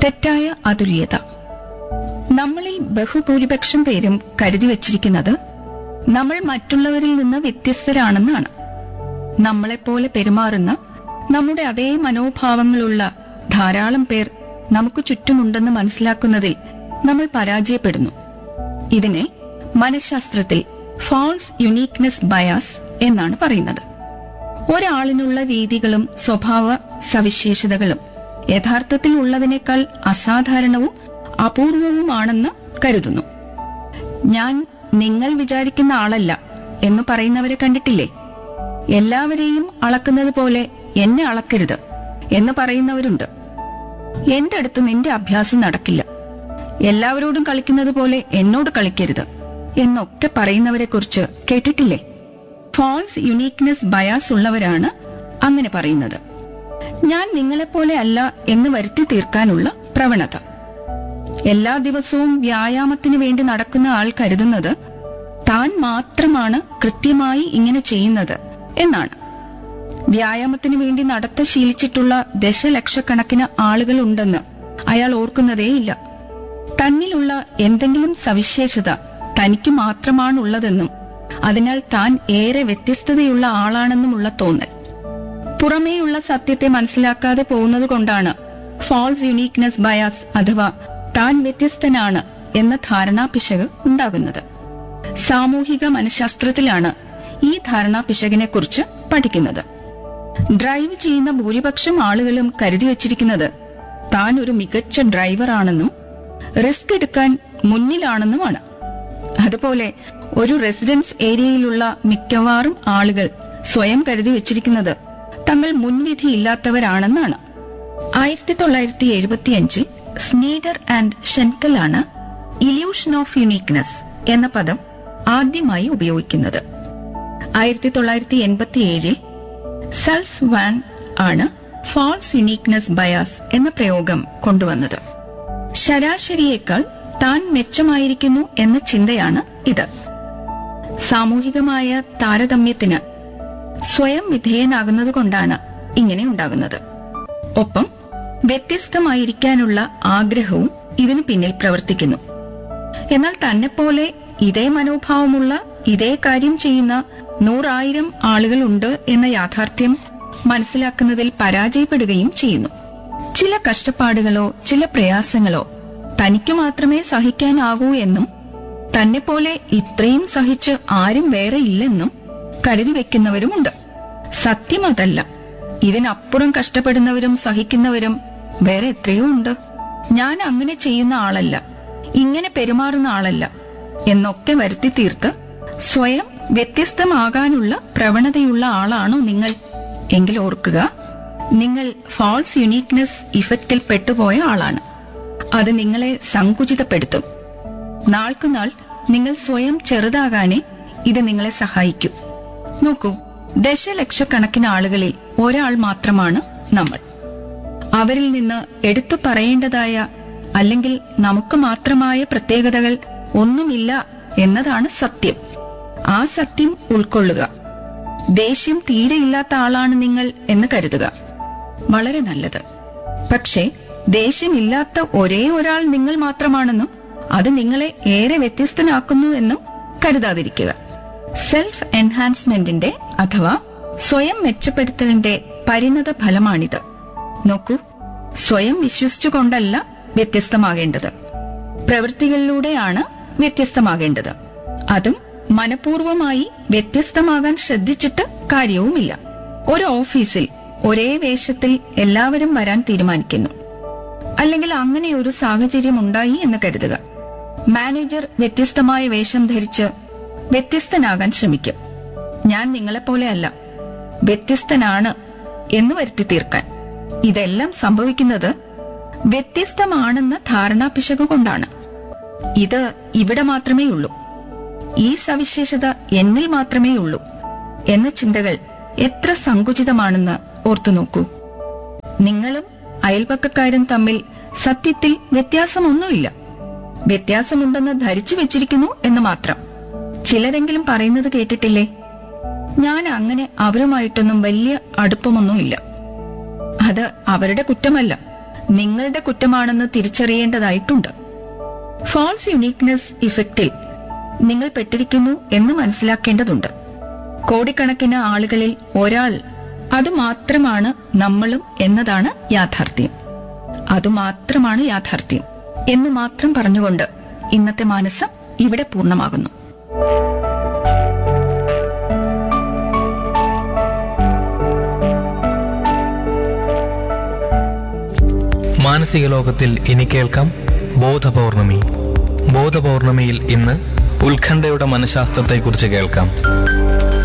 തെറ്റായ അതുല്യത നമ്മളിൽ ബഹുഭൂരിപക്ഷം പേരും കരുതി വച്ചിരിക്കുന്നത് നമ്മൾ മറ്റുള്ളവരിൽ നിന്ന് വ്യത്യസ്തരാണെന്നാണ് നമ്മളെപ്പോലെ പെരുമാറുന്ന നമ്മുടെ അതേ മനോഭാവങ്ങളുള്ള ധാരാളം പേർ നമുക്ക് ചുറ്റുമുണ്ടെന്ന് മനസ്സിലാക്കുന്നതിൽ നമ്മൾ പരാജയപ്പെടുന്നു ഇതിനെ മനഃശാസ്ത്രത്തിൽ ഫാൾസ് യുണീക്നെസ് ബയാസ് എന്നാണ് പറയുന്നത് ഒരാളിനുള്ള രീതികളും സ്വഭാവ സവിശേഷതകളും യഥാർത്ഥത്തിൽ ഉള്ളതിനേക്കാൾ അസാധാരണവും അപൂർവവുമാണെന്ന് കരുതുന്നു ഞാൻ നിങ്ങൾ വിചാരിക്കുന്ന ആളല്ല എന്ന് പറയുന്നവരെ കണ്ടിട്ടില്ലേ എല്ലാവരെയും അളക്കുന്നത് പോലെ എന്നെ അളക്കരുത് എന്ന് പറയുന്നവരുണ്ട് എന്റെ അടുത്ത് നിന്റെ അഭ്യാസം നടക്കില്ല എല്ലാവരോടും കളിക്കുന്നത് പോലെ എന്നോട് കളിക്കരുത് എന്നൊക്കെ പറയുന്നവരെ കുറിച്ച് കേട്ടിട്ടില്ലേ ഫാൾസ് യുണീക്നെസ് ബയാസ് ഉള്ളവരാണ് അങ്ങനെ പറയുന്നത് ഞാൻ നിങ്ങളെപ്പോലെ അല്ല എന്ന് വരുത്തി തീർക്കാനുള്ള പ്രവണത എല്ലാ ദിവസവും വ്യായാമത്തിന് വേണ്ടി നടക്കുന്ന ആൾ കരുതുന്നത് താൻ മാത്രമാണ് കൃത്യമായി ഇങ്ങനെ ചെയ്യുന്നത് എന്നാണ് വ്യായാമത്തിന് വേണ്ടി നടത്ത ശീലിച്ചിട്ടുള്ള ദശലക്ഷക്കണക്കിന് ആളുകളുണ്ടെന്ന് അയാൾ ഓർക്കുന്നതേയില്ല തന്നിലുള്ള എന്തെങ്കിലും സവിശേഷത തനിക്ക് മാത്രമാണുള്ളതെന്നും അതിനാൽ താൻ ഏറെ വ്യത്യസ്തതയുള്ള ആളാണെന്നുമുള്ള തോന്നൽ പുറമേയുള്ള സത്യത്തെ മനസ്സിലാക്കാതെ പോകുന്നത് കൊണ്ടാണ് ഫാൾസ് യുണീക്നെസ് ബയാസ് അഥവാ താൻ വ്യത്യസ്തനാണ് എന്ന ധാരണാപിശക് ഉണ്ടാകുന്നത് സാമൂഹിക മനഃശാസ്ത്രത്തിലാണ് ഈ ധാരണാപിശകിനെ കുറിച്ച് പഠിക്കുന്നത് ഡ്രൈവ് ചെയ്യുന്ന ഭൂരിപക്ഷം ആളുകളും കരുതി വച്ചിരിക്കുന്നത് താൻ ഒരു മികച്ച ഡ്രൈവറാണെന്നും റിസ്ക് എടുക്കാൻ മുന്നിലാണെന്നുമാണ് അതുപോലെ ഒരു റെസിഡൻസ് ഏരിയയിലുള്ള മിക്കവാറും ആളുകൾ സ്വയം കരുതി വച്ചിരിക്കുന്നത് തങ്ങൾ മുൻവിധിയില്ലാത്തവരാണെന്നാണ് ആയിരത്തി തൊള്ളായിരത്തി എഴുപത്തിയഞ്ചിൽ സ്നീഡർ ആൻഡ് ഷെൻകലാണ് ഇല്യൂഷൻ ഓഫ് യുണീക്നെസ് എന്ന പദം ആദ്യമായി ഉപയോഗിക്കുന്നത് ആയിരത്തി തൊള്ളായിരത്തി എൺപത്തിയേഴിൽ സൾസ് വാൻ ആണ് ഫാൾസ് യുണീക്നെസ് ബയാസ് എന്ന പ്രയോഗം കൊണ്ടുവന്നത് ശരാശരിയേക്കാൾ താൻ മെച്ചമായിരിക്കുന്നു എന്ന ചിന്തയാണ് ഇത് സാമൂഹികമായ താരതമ്യത്തിന് സ്വയം വിധേയനാകുന്നതുകൊണ്ടാണ് ഇങ്ങനെ ഉണ്ടാകുന്നത് ഒപ്പം വ്യത്യസ്തമായിരിക്കാനുള്ള ആഗ്രഹവും ഇതിനു പിന്നിൽ പ്രവർത്തിക്കുന്നു എന്നാൽ തന്നെപ്പോലെ ഇതേ മനോഭാവമുള്ള ഇതേ കാര്യം ചെയ്യുന്ന നൂറായിരം ആളുകളുണ്ട് എന്ന യാഥാർത്ഥ്യം മനസ്സിലാക്കുന്നതിൽ പരാജയപ്പെടുകയും ചെയ്യുന്നു ചില കഷ്ടപ്പാടുകളോ ചില പ്രയാസങ്ങളോ തനിക്ക് മാത്രമേ സഹിക്കാനാകൂ എന്നും തന്നെപ്പോലെ ഇത്രയും സഹിച്ച് ആരും വേറെ ഇല്ലെന്നും കരുതി വെക്കുന്നവരുമുണ്ട് സത്യം അതല്ല ഇതിനപ്പുറം കഷ്ടപ്പെടുന്നവരും സഹിക്കുന്നവരും വേറെ എത്രയോ ഉണ്ട് ഞാൻ അങ്ങനെ ചെയ്യുന്ന ആളല്ല ഇങ്ങനെ പെരുമാറുന്ന ആളല്ല എന്നൊക്കെ വരുത്തി തീർത്ത് സ്വയം വ്യത്യസ്തമാകാനുള്ള പ്രവണതയുള്ള ആളാണോ നിങ്ങൾ എങ്കിൽ ഓർക്കുക നിങ്ങൾ ഫാൾസ് യുണീക്നെസ് ഇഫക്റ്റിൽ പെട്ടുപോയ ആളാണ് അത് നിങ്ങളെ സങ്കുചിതപ്പെടുത്തും നാൾക്കുനാൾ നിങ്ങൾ സ്വയം ചെറുതാകാനേ ഇത് നിങ്ങളെ സഹായിക്കൂ നോക്കൂ ദശലക്ഷക്കണക്കിന് ആളുകളിൽ ഒരാൾ മാത്രമാണ് നമ്മൾ അവരിൽ നിന്ന് എടുത്തു പറയേണ്ടതായ അല്ലെങ്കിൽ നമുക്ക് മാത്രമായ പ്രത്യേകതകൾ ഒന്നുമില്ല എന്നതാണ് സത്യം ആ സത്യം ഉൾക്കൊള്ളുക ദേഷ്യം തീരെയില്ലാത്ത ആളാണ് നിങ്ങൾ എന്ന് കരുതുക വളരെ നല്ലത് പക്ഷേ ദേഷ്യമില്ലാത്ത ഒരേ ഒരാൾ നിങ്ങൾ മാത്രമാണെന്നും അത് നിങ്ങളെ ഏറെ വ്യത്യസ്തനാക്കുന്നു എന്നും കരുതാതിരിക്കുക സെൽഫ് എൻഹാൻസ്മെന്റിന്റെ അഥവാ സ്വയം മെച്ചപ്പെടുത്തലിന്റെ പരിണത ഫലമാണിത് നോക്കൂ സ്വയം വിശ്വസിച്ചുകൊണ്ടല്ല വ്യത്യസ്തമാകേണ്ടത് പ്രവൃത്തികളിലൂടെയാണ് വ്യത്യസ്തമാകേണ്ടത് അതും മനഃപൂർവമായി വ്യത്യസ്തമാകാൻ ശ്രദ്ധിച്ചിട്ട് കാര്യവുമില്ല ഒരു ഓഫീസിൽ ഒരേ വേഷത്തിൽ എല്ലാവരും വരാൻ തീരുമാനിക്കുന്നു അല്ലെങ്കിൽ അങ്ങനെ ഒരു സാഹചര്യം ഉണ്ടായി എന്ന് കരുതുക മാനേജർ വ്യത്യസ്തമായ വേഷം ധരിച്ച് വ്യത്യസ്തനാകാൻ ശ്രമിക്കും ഞാൻ നിങ്ങളെപ്പോലെയല്ല വ്യത്യസ്തനാണ് എന്ന് വരുത്തി തീർക്കാൻ ഇതെല്ലാം സംഭവിക്കുന്നത് വ്യത്യസ്തമാണെന്ന ധാരണാപിശക് കൊണ്ടാണ് ഇത് ഇവിടെ മാത്രമേ ഉള്ളൂ ഈ സവിശേഷത എന്നിൽ മാത്രമേ ഉള്ളൂ എന്ന ചിന്തകൾ എത്ര സങ്കുചിതമാണെന്ന് ഓർത്തു നോക്കൂ നിങ്ങളും അയൽപക്കക്കാരും തമ്മിൽ സത്യത്തിൽ വ്യത്യാസമൊന്നുമില്ല വ്യത്യാസമുണ്ടെന്ന് ധരിച്ചു വെച്ചിരിക്കുന്നു എന്ന് മാത്രം ചിലരെങ്കിലും പറയുന്നത് കേട്ടിട്ടില്ലേ ഞാൻ അങ്ങനെ അവരുമായിട്ടൊന്നും വലിയ അടുപ്പമൊന്നുമില്ല അത് അവരുടെ കുറ്റമല്ല നിങ്ങളുടെ കുറ്റമാണെന്ന് തിരിച്ചറിയേണ്ടതായിട്ടുണ്ട് ഫാൾസ് യുണീക്നെസ് ഇഫക്റ്റിൽ നിങ്ങൾ പെട്ടിരിക്കുന്നു എന്ന് മനസ്സിലാക്കേണ്ടതുണ്ട് കോടിക്കണക്കിന് ആളുകളിൽ ഒരാൾ അതുമാത്രമാണ് നമ്മളും എന്നതാണ് യാഥാർത്ഥ്യം അതുമാത്രമാണ് യാഥാർത്ഥ്യം എന്ന് മാത്രം പറഞ്ഞുകൊണ്ട് ഇന്നത്തെ മാനസം ഇവിടെ പൂർണ്ണമാകുന്നു മാനസിക ലോകത്തിൽ ഇനി കേൾക്കാം ബോധപൗർണമി ബോധപൗർണമിയിൽ ഇന്ന് ഉത്കണ്ഠയുടെ മനഃശാസ്ത്രത്തെക്കുറിച്ച് കേൾക്കാം